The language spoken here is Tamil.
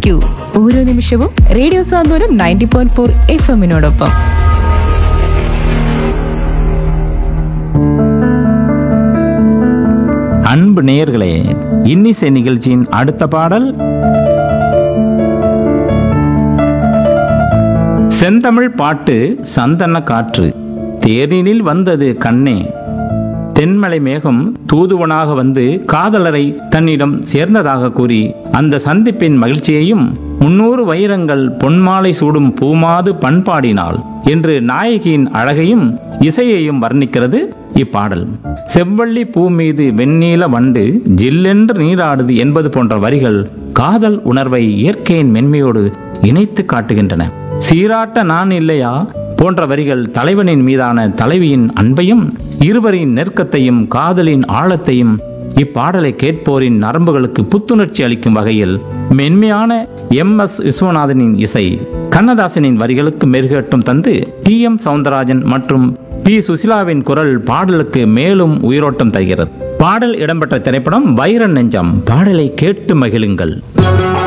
ടു ഓരോ നിമിഷവും radio Santhwanam ninety point four F എമ്മിനോടൊപ്പം அன்பு நேயர்களே இன்னிசை நிகழ்ச்சியின் அடுத்த பாடல் செந்தமிழ் பாட்டு சந்தன காற்று தேரினில் வந்தது கண்ணே தென்மலை மேகம் தூதுவனாக வந்து காதலரை தன்னிடம் சேர்ந்ததாக கூறி அந்த சந்திப்பின் மகிழ்ச்சியையும் முன்னூறு வைரங்கள் பொன்மாலை சூடும் பூமாது பண்பாடினாள் என்று நாயகியின் அழகையும் இசையையும் வர்ணிக்கிறது இப்பாடல் செவ்வள்ளி பூ மீது வெண்ணீல வண்டு ஜில்லென்று நீராடுது என்பது போன்ற வரிகள் காதல் உணர்வை இயற்கையின் மென்மையோடு இணைத்து காட்டுகின்றன சீராட்ட நான் இல்லையா போன்ற வரிகள் தலைவனின் மீதான தலைவியின் அன்பையும் இருவரின் நெருக்கத்தையும் காதலின் ஆழத்தையும் இப்பாடலை கேட்போரின் நரம்புகளுக்கு புத்துணர்ச்சி அளிக்கும் வகையில் மென்மையான எம் எஸ் விஸ்வநாதனின் இசை கண்ணதாசனின் வரிகளுக்கு மெருகேட்டும் தந்து டி எம் சவுந்தரராஜன் மற்றும் பி சுசிலாவின் குரல் பாடலுக்கு மேலும் உயிரோட்டம் தருகிறது பாடல் இடம்பெற்ற திரைப்படம் வைர நெஞ்சம் பாடலை கேட்டு மகிழுங்கள்